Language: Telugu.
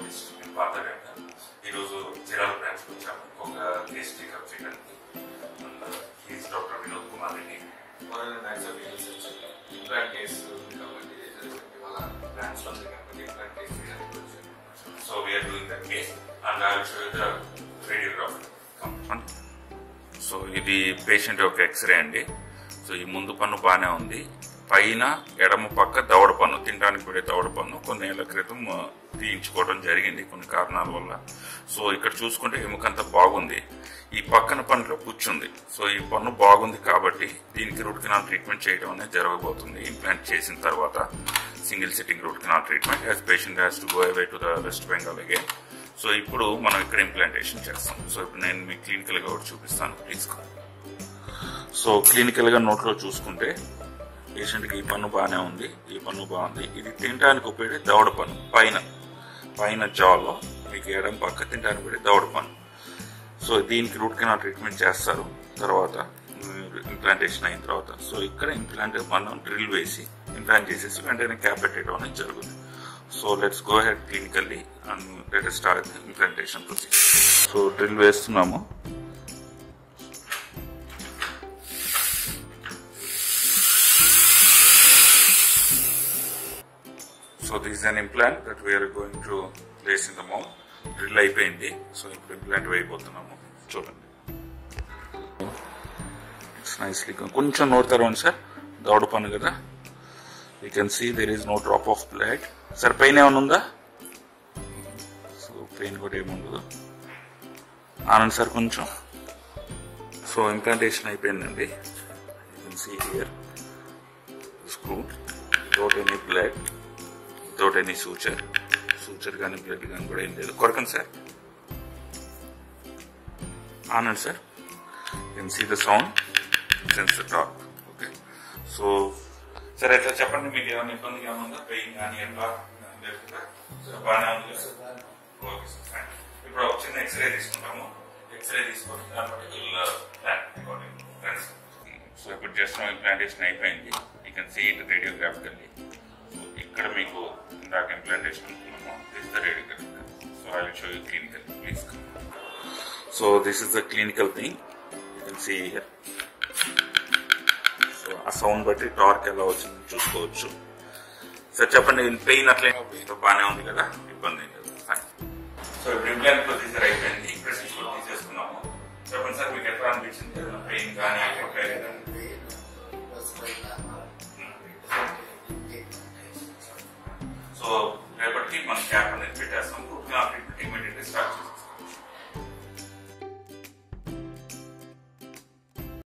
ఆప్థాలజిస్ట్ నేను పాతగడ్డ ఈరోజు చీరాల బ్రాంచ్ వచ్చాము ఒక కేస్ టేకప్ చేయడానికి హీస్ డాక్టర్ వినోద్ కుమార్ రెడ్డి మొన్న బ్యాగ్స్ ఆఫ్ డీటెయిల్స్ వచ్చాయి ఇంప్లాంట్ కేసు కాబట్టి జరిగింది వాళ్ళ బ్రాంచ్ లో ఉంది కాబట్టి ఇంప్లాంట్ కేసు చేయడానికి వచ్చాను so we're doing that case and I will show the radiograph so ఇది పేషెంట్ యొక్క ఎక్స్రే అండి సో ఈ ముందు పన్ను బాగానే ఉంది పైన ఎడమ పక్క దవడ పన్ను తినడానికి పడే దవడ పన్ను కొన్ని ఏళ్ల క్రితం ఆ, తీయించుకోవడం జరిగింది కొన్ని కారణాల వల్ల సో ఇక్కడ చూసుకుంటే ఎముకంతా బాగుంది ఈ పక్కన పన్నులో కూర్చుంది సో ఈ పన్ను బాగుంది కాబట్టి దీనికి రూట్ కెనాల్ ట్రీట్మెంట్ చేయడం అనేది జరగబోతుంది ఇంప్లాంట్ చేసిన తర్వాత single sitting root canal treatment as patient has to go away to the West Bengal again so ఇప్పుడు మనం ఇక్కడ ఇంప్లాంటేషన్ చేస్తాం సో ఇప్పుడు నేను మీకు క్లినికల్ గా ఒకటి చూపిస్తాను ప్లీజ్ సో క్లినికల్ గా నోట్లో చూసుకుంటే పేషెంట్ కి ఈ పన్ను బాగానే ఉంది ఈ పన్ను బాగుంది ఇది తినడానికి ఉపయోగే దవడ పన్ను పైన పైన జాలో మీకు ఎడం పక్క తినడానికి ఉపయోగే దవడ పన్ను సో దీనికి రూట్ కెనాల్ ట్రీట్మెంట్ చేస్తారు తర్వాత ఇంప్లాంటేషన్ అయిన తర్వాత సో ఇక్కడ ఇంప్లాంట్ మనం డ్రిల్ వేసి ఇంప్లాంట్ చేసేసి వెంటనే క్యాప్ పెట్టడం అనేది జరుగుతుంది so let's go head clinically and let start implantation procedure so drill వేస్తున్నాము so this an implant that we're going to place in the mouth drill అయిపోయింది సో ఇప్పుడు ఇంప్లాంట్ వేయబోతున్నాము చూడండి ఇట్స్ నైస్లీ కొంచెం నోట్ తెరవండి సార్ దౌడ పన్ను కదా you can see there is no drop of blood sir pain ఏమైనా ఉందా సో పెయిన్ కూడా ఏముండదు ఆనంద్ సార్ కొంచెం సో ఇంప్లాంటేషన్ అయిపోయిందండి you can see here screw without any blood without any suture suture కానీ బ్లడ్ కానీ కూడా ఏం లేదు కొరకండి sir Anand sir can see the sound sense the talk okay so సరే ఎట్లా చెప్పండి మీకు ఏమైనా ఇబ్బంది ఏమైనా ఉందా పెయిన్ కానీ ఎట్లా లేదు కదా? సో బాగానే ఉంది కదా? Okay sir fine. ఇప్పుడు ఒక చిన్న ఎక్స్రే తీసుకుంటాము ఎక్స్రే తీసుకొని దాన్ని బట్టి ప్లాన్ అకార్డింగ్ ఫ్రెండ్స్ సో ఇప్పుడు జస్ట్ ఇంప్లాంటేషన్ అయిపోయింది you can see it radiographically so ఇక్కడ మీకు ఇందాక ఇంప్లాంటేషన్ అనుకున్నాము this the radiographical so I will show you clinical please so this is the clinical thing you can see here so ఆ సౌండ్ బట్టి టార్క్ ఎలా వచ్చింది చూసుకోవచ్చు సార్ చెప్పండి పెయిన్ అట్లే బాగానే ఉంది కదా ఇబ్బంది ఏం లేదు ఫైన్ సో ఇప్పుడు ఇంప్లాంట్ ప్రొసీజర్ అయిపోయింది ప్రెసెంట్ కూడా తీసేసుకున్నాము చెప్పండి సార్ మీకు ఎట్లా అనిపించింది పెయిన్ కానీ ఎట్లా లేదని? సో రేపటికి మన క్యాప్ అనేది పెట్టేస్తాం root canal treatment immediately start చేస్తాం